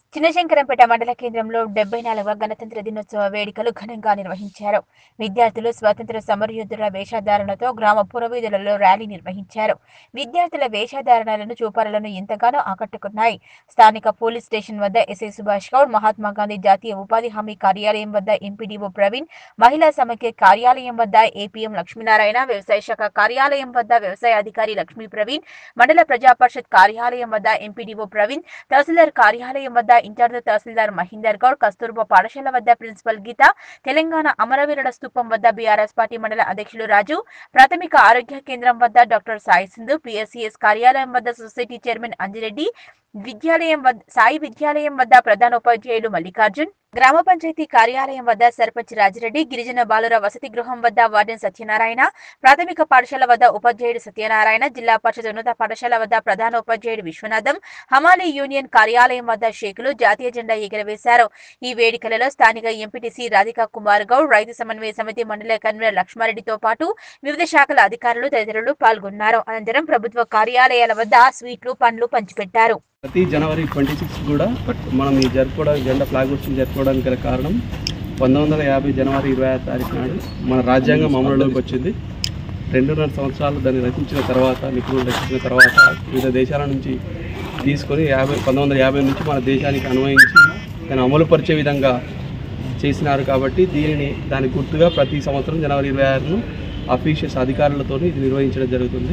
చిన్నశంకరంపేట మండల కేంద్రంలో డెబ్బై నాలుగవ గణతంత్ర దినోత్సవ వేడుకలు ఘనంగా నిర్వహించారు విద్యార్థులు స్వాతంత్ర సమరయోధుల వేషధారణతో గ్రామ పురవీధులలో ర్యాలీ నిర్వహించారు విద్యార్థుల వేషధారణలను చూపరులను ఎంతగానో ఆకట్టుకున్నాయి స్థానిక పోలీస్ స్టేషన్ వద్ద ఎస్ఐ సుభాష్ గౌడ్ మహాత్మా గాంధీ జాతీయ ఉపాధి హామీ కార్యాలయం వద్ద ఎంపీడీఓ ప్రవీణ్ మహిళా సమైక్య కార్యాలయం వద్ద ఏపీఎం లక్ష్మీనారాయణ వ్యవసాయ శాఖ కార్యాలయం వద్ద వ్యవసాయ అధికారి లక్ష్మీ ప్రవీణ్ మండల ప్రజా పరిషత్ కార్యాలయం వద్ద ఎంపీడీఓ ప్రవీణ్ తహసీల్దార్ కార్యాలయం వద్ద ఇన్ఛార్జ్ తహసీల్దార్ మహీందర్ గౌడ్ కస్తూర్బా పాఠశాల వద్ద ప్రిన్సిపల్ గీత తెలంగాణ అమరవీరుల స్థూపం వద్ద బీఆర్ఎస్ పార్టీ మండల అధ్యక్షులు రాజు ప్రాథమిక ఆరోగ్య కేంద్రం వద్ద డాక్టర్ సాయి సింధు పిఎస్సిఎస్ కార్యాలయం వద్ద సొసైటీ చైర్మన్ అంజిరెడ్డి విద్యాలయం వద్ద సాయి విద్యాలయం వద్ద ప్రధానోపాధ్యాయులు మల్లికార్జున్ గ్రామ పంచాయతీ కార్యాలయం వద్ద సర్పంచ్ రాజిరెడ్డి గిరిజన బాలుర వసతి గృహం వద్ద వార్డెన్ సత్యనారాయణ ప్రాథమిక పాఠశాల వద్ద ఉపాధ్యాయుడు సత్యనారాయణ జిల్లా పరిషత్ ఉన్నత పాఠశాల వద్ద ప్రధానోపాధ్యాయుడు విశ్వనాథం హమాలీ యూనియన్ కార్యాలయం వద్ద షేకులు జాతీయ జెండా ఎగురవేశారు ఈ వేడుకలలో స్థానిక ఎంపీటీసీ రాధికా కుమార్ గౌడ్ రైతు సమన్వయ సమితి మండల కన్వీనర్ లక్ష్మారెడ్డితో పాటు వివిధ శాఖల అధికారులు తదితరులు పాల్గొన్నారు అనంతరం ప్రభుత్వ కార్యాలయాల వద్ద స్వీట్లు పండ్లు పంచిపెట్టారు ప్రతి జనవరి ట్వంటీ సిక్స్ కూడా మనం ఈ జరుపుకోవడానికి జెండా ఫ్లాగ్ హోస్టింగ్ జరుపుకోవడానికి గల కారణం పంతొమ్మిది వందల యాభై జనవరి ఇరవై ఆరు తారీఖు నాడు మన రాజ్యాంగం అమలులోకి వచ్చింది రెండున్నర సంవత్సరాలు దాన్ని రచించిన తర్వాత నిపుణులు రచించిన తర్వాత వివిధ దేశాల నుంచి తీసుకొని యాభై పంతొమ్మిది వందల యాభై నుంచి మన దేశానికి అన్వయించి దాన్ని అమలుపరిచే విధంగా చేసినారు కాబట్టి దీనిని దాని గుర్తుగా ప్రతి సంవత్సరం జనవరి ఇరవై ఆరును అఫీషియల్స్ అధికారులతో ఇది నిర్వహించడం జరుగుతుంది